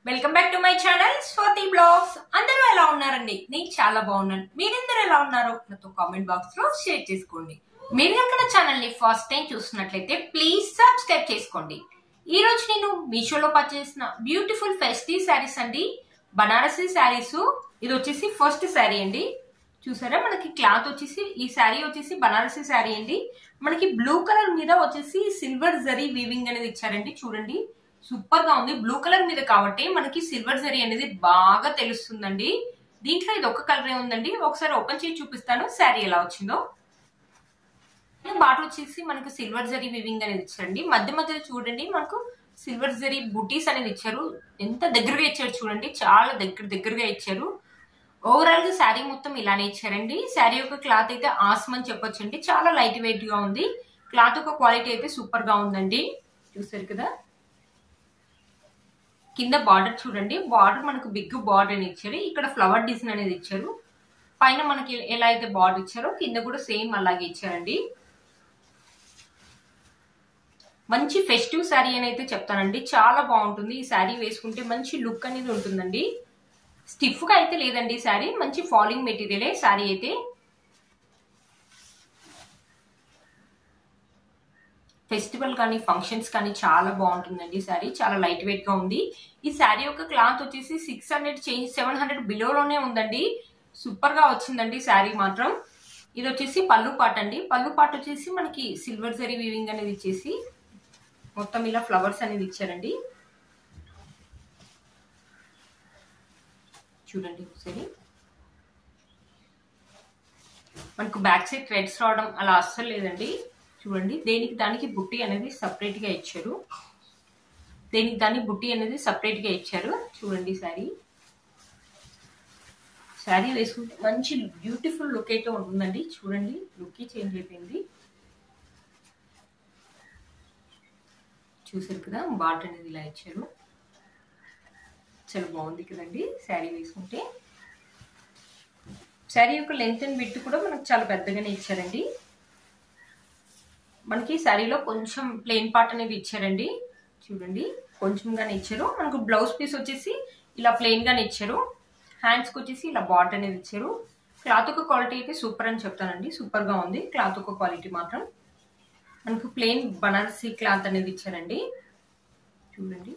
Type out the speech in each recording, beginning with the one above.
welcome back to my channel Swathi blogs అందరూ ఎలా ఉన్నారండి నేను చాలా బాగున్నాను మీరందరూ ఎలా ఉన్నారో నాతో కామెంట్ బాక్స్ లో షేర్ చేసుకోండి మీరు కనుక నా ఛానల్ ని ఫస్ట్ టైం చూస్తున్నట్లయితే ప్లీజ్ సబ్స్క్రైబ్ చేసుకోండి ఈ రోజు నేను మీషోలో పర్చేస్ చేసిన బ్యూటిఫుల్ ఫెస్టివ్ శారీస్ అండి బనారసీ శారీస్ ఇది వచ్చేసి ఫస్ట్ శారీ అండి చూసారా మనకి క్లాత్ వచ్చేసి ఈ శారీ వచ్చేసి బనారసీ శారీ అండి మనకి బ్లూ కలర్ మీద వచ్చేసి సిల్వర్ జరీ వీవింగ్ అనేది ఇచ్చారండి చూడండి సూపర్ గా ఉంది బ్లూ కలర్ మీద కాబట్టి మనకి సిల్వర్ జరీ అనేది బాగా తెలుస్తుందండి దీంట్లో ఇది ఒక కలరే ఉందండి ఒకసారి ఓపెన్ చేసి చూపిస్తాను శారీ ఎలా వచ్చిందో బాట వచ్చేసి మనకు సిల్వర్ జరీ వివింగ్ అనేది ఇచ్చారండి మధ్య మధ్యలో చూడండి మనకు సిల్వర్ జరీ బుటీస్ అనేది ఇచ్చారు ఎంత దగ్గరగా ఇచ్చారు చూడండి చాలా దగ్గర దగ్గరగా ఇచ్చారు ఓవరాల్ గా శారీ మొత్తం ఇలానే ఇచ్చారండి శారీ యొక్క క్లాత్ అయితే ఆసమ్ అని చెప్పొచ్చండి చాలా లైట్ వెయిట్ గా ఉంది క్లాత్ యొక్క క్వాలిటీ అయితే సూపర్ గా ఉందండి చూసారు కదా కింద బార్డర్ చూడండి బార్డర్ మనకు బిగ్ బార్డర్ అని ఇచ్చారు ఇక్కడ ఫ్లవర్ డిజైన్ అనేది ఇచ్చారు పైన మనకి ఎలా అయితే బార్డర్ ఇచ్చారో కింద కూడా సేమ్ అలాగే ఇచ్చారండి మంచి ఫెస్టివ్ శారీ అని అయితే చెప్తానండి చాలా బాగుంటుంది ఈ శారీ వేసుకుంటే మంచి లుక్ అనేది ఉంటుందండి స్టిఫ్ గా అయితే లేదండి శారీ మంచి ఫాలింగ్ మెటీరియలే శారీ అయితే ఫెస్టివల్ కానీ ఫంక్షన్స్ కానీ చాలా బాగుంటుందండి శారీ చాలా లైట్ వెయిట్ గా ఉంది ఈ శారీ యొక్క క్లాత్ వచ్చేసి six hundred change seven hundred బిలోలోనే ఉందండి సూపర్ గా వచ్చిందండి శారీ మాత్రం ఇది వచ్చేసి పళ్ళు పాట అండి పళ్ళు పాట వచ్చేసి మనకి సిల్వర్ జరీ వీవింగ్ అనేది ఇచ్చేసి మొత్తం ఇలా ఫ్లవర్స్ అనేది ఇచ్చారండి చూడండి ఒకసారి మనకు బ్యాక్ సైడ్ థ్రెడ్స్ రావడం అలా అస్సలు లేదండి చూడండి దేనికి దానికి బుట్టి అనేది సపరేట్ గా ఇచ్చారు దేనికి దాని బుట్టి అనేది సపరేట్ గా ఇచ్చారు చూడండి శారీ శారీ వేసుకుంటే మంచి బ్యూటిఫుల్ లుక్ అయితే ఉంటుందండి చూడండి లుక్ చేంజ్ అయిపోయింది చూసారు కదా బాట్ అనేది ఇలా ఇచ్చారు చాలా బాగుంది కదండి శారీ వేసుకుంటే శారీ యొక్క లెంత్ అండ్ విత్ కూడా మనకు చాలా పెద్దగానే ఇచ్చారండి మనకి శారీలో కొంచెం ప్లెయిన్ పార్ట్ అనేది ఇచ్చారండి చూడండి కొంచెంగానే ఇచ్చారు మనకు బ్లౌజ్ పీస్ వచ్చేసి ఇలా ప్లెయిన్ గానే ఇచ్చారు హ్యాండ్స్కి వచ్చేసి ఇలా బాట్ అనేది ఇచ్చారు క్లాత్ ఒక క్వాలిటీ అయితే సూపర్ అని చెప్తానండి సూపర్ గా ఉంది క్లాత్ ఒక క్వాలిటీ మాత్రం మనకు ప్లెయిన్ బనారసీ క్లాత్ అనేది ఇచ్చారండి చూడండి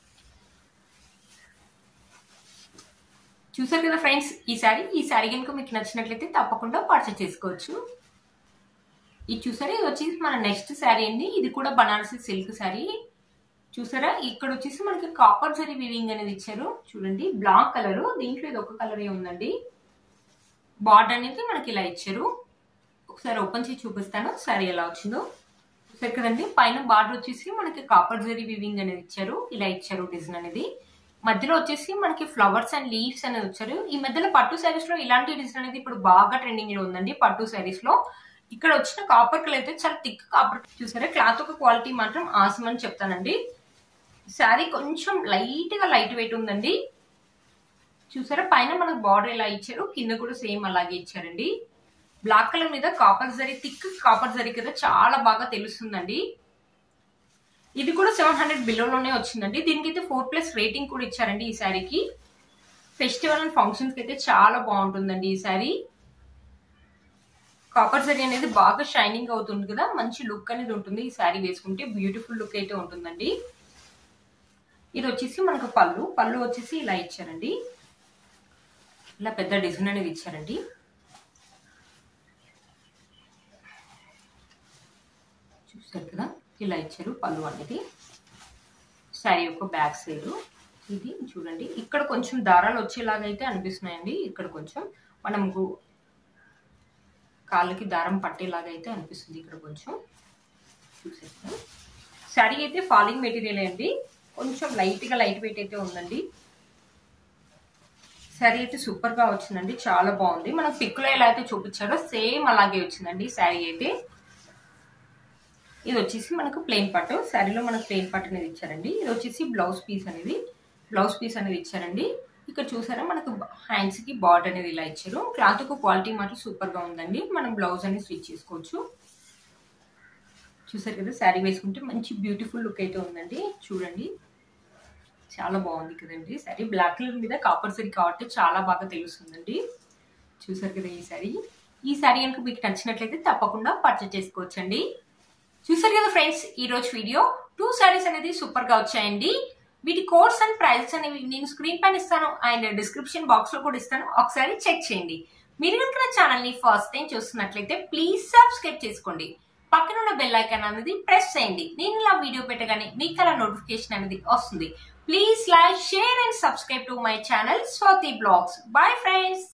చూసారు కదా ఫ్రెండ్స్ ఈ శారీ ఈ శారీ కనుక మీకు నచ్చినట్లయితే తప్పకుండా పర్చేస్ చేసుకోవచ్చు ఇది చూసారా ఇది వచ్చేసి మన నెక్స్ట్ శారీ అండి ఇది కూడా బనారసి సిల్క్ శారీ చూసారా ఇక్కడ వచ్చేసి మనకి కాపర్ జరీ వీవింగ్ అనేది ఇచ్చారు చూడండి బ్లాక్ కలర్ దీంట్లో ఇది ఒక కలరే ఉందండి బార్డర్ అనేది మనకి ఇలా ఇచ్చారు ఒకసారి ఓపెన్ చేసి చూపిస్తాను శారీ ఎలా వచ్చిందో చూసారు కదండి పైన బార్డర్ వచ్చేసి మనకి కాపర్ జరీ వీవింగ్ అనేది ఇచ్చారు ఇలా ఇచ్చారు డిజైన్ అనేది మధ్యలో వచ్చేసి మనకి ఫ్లవర్స్ అండ్ లీవ్స్ అనేది వచ్చారు ఈ మధ్యలో పట్టు శారీస్ లో ఇలాంటి డిజైన్ అనేది ఇప్పుడు బాగా ట్రెండింగ్ లో ఉందండి పట్టు శారీస్ లో ఇక్కడ వచ్చిన కాపర్ కలర్ అయితే చాలా థిక్ కాపర్ చూసారా క్లాత్ ఒక క్వాలిటీ మాత్రం ఆసం అని చెప్తానండి శారీ కొంచెం లైట్ గా లైట్ వెయిట్ ఉందండి చూసారా పైన మనకు బార్డర్ ఇలా ఇచ్చారు కింద కూడా సేమ్ అలాగే ఇచ్చారండి బ్లాక్ కలర్ మీద copper zari thick copper zari కదా చాలా బాగా తెలుస్తుందండి ఇది కూడా సెవెన్ హండ్రెడ్ బిలోలోనే వచ్చిందండి దీనికి అయితే ఫోర్ ప్లస్ రేటింగ్ కూడా ఇచ్చారండి ఈ శారీకి ఫెస్టివల్ అండ్ ఫంక్షన్స్ కి అయితే చాలా బాగుంటుందండి ఈ శారీ కాపర్ జరీ అనేది బాగా షైనింగ్ అవుతుంది కదా మంచి లుక్ అనేది ఉంటుంది ఈ శారీ వేసుకుంటే బ్యూటిఫుల్ లుక్ అయితే ఉంటుందండి ఇది వచ్చేసి మనకు పళ్ళు పళ్ళు వచ్చేసి ఇలా ఇచ్చారండి ఇలా పెద్ద డిజైన్ అనేది ఇచ్చారండి చూసారు కదా ఇలా ఇచ్చారు పళ్ళు అనేది శారీ యొక్క బ్యాక్ సైడ్ ఇది చూడండి ఇక్కడ కొంచెం దారాలు వచ్చేలాగా అయితే అనిపిస్తున్నాయండి ఇక్కడ కొంచెం మనకు కాళ్ళకి దారం పట్టేలాగా అయితే అనిపిస్తుంది ఇక్కడ కొంచెం చూసేస్తాం శారీ అయితే ఫాలింగ్ మెటీరియల్ అండి కొంచెం లైట్గా లైట్ వెయిట్ అయితే ఉందండి శారీ అయితే సూపర్ గా వచ్చిందండి చాలా బాగుంది మనం పిక్లో ఎలా అయితే చూపించారో సేమ్ అలాగే వచ్చిందండి శారీ అయితే ఇది వచ్చేసి మనకు ప్లెయిన్ పట్టు శారీలో మనకు ప్లెయిన్ పట్టు అనేది ఇచ్చారండి ఇది వచ్చేసి బ్లౌజ్ పీస్ అనేది బ్లౌజ్ పీస్ అనేది ఇచ్చారండి ఇక్కడ చూసారా మనకు హ్యాండ్స్ కి బార్డర్ అనేది ఇలా ఇచ్చారు క్లాత్ యొక్క క్వాలిటీ మాత్రం సూపర్ గా ఉందండి మనం బ్లౌజ్ అనేది స్టిచ్ చేసుకోవచ్చు చూసారు కదా శారీ వేసుకుంటే మంచి బ్యూటిఫుల్ లుక్ అయితే ఉందండి చూడండి చాలా బాగుంది కదండి సారీ బ్లాక్ కలర్ మీద కాపర్ సరీ కాబట్టి చాలా బాగా తెలుస్తుందండి చూసారు కదా ఈ సారీ ఈ సారీ కనుక మీకు నచ్చినట్లయితే తప్పకుండా పర్చేస్ చేసుకోవచ్చండి చూసారు కదా ఫ్రెండ్స్ ఈ రోజు వీడియో టూ సారీస్ అనేది సూపర్ గా వచ్చాయండి వీటి కోర్స్ అండ్ ప్రైజెస్ అనేవి నేను స్క్రీన్ పైన ఇస్తాను అండ్ డిస్క్రిప్షన్ బాక్స్ లో కూడా ఇస్తాను ఒకసారి చెక్ చేయండి మీరు కనుక నా ఛానల్ ని ఫస్ట్ టైం చూస్తున్నట్లయితే ప్లీజ్ సబ్స్క్రైబ్ చేసుకోండి పక్కన ఉన్న బెల్ ఐకాన్ అనేది ప్రెస్ చేయండి నేను ఇలా వీడియో పెట్టగానే మీకు అలా నోటిఫికేషన్ అనేది వస్తుంది please like share and subscribe to my channel Swathi blogs bye friends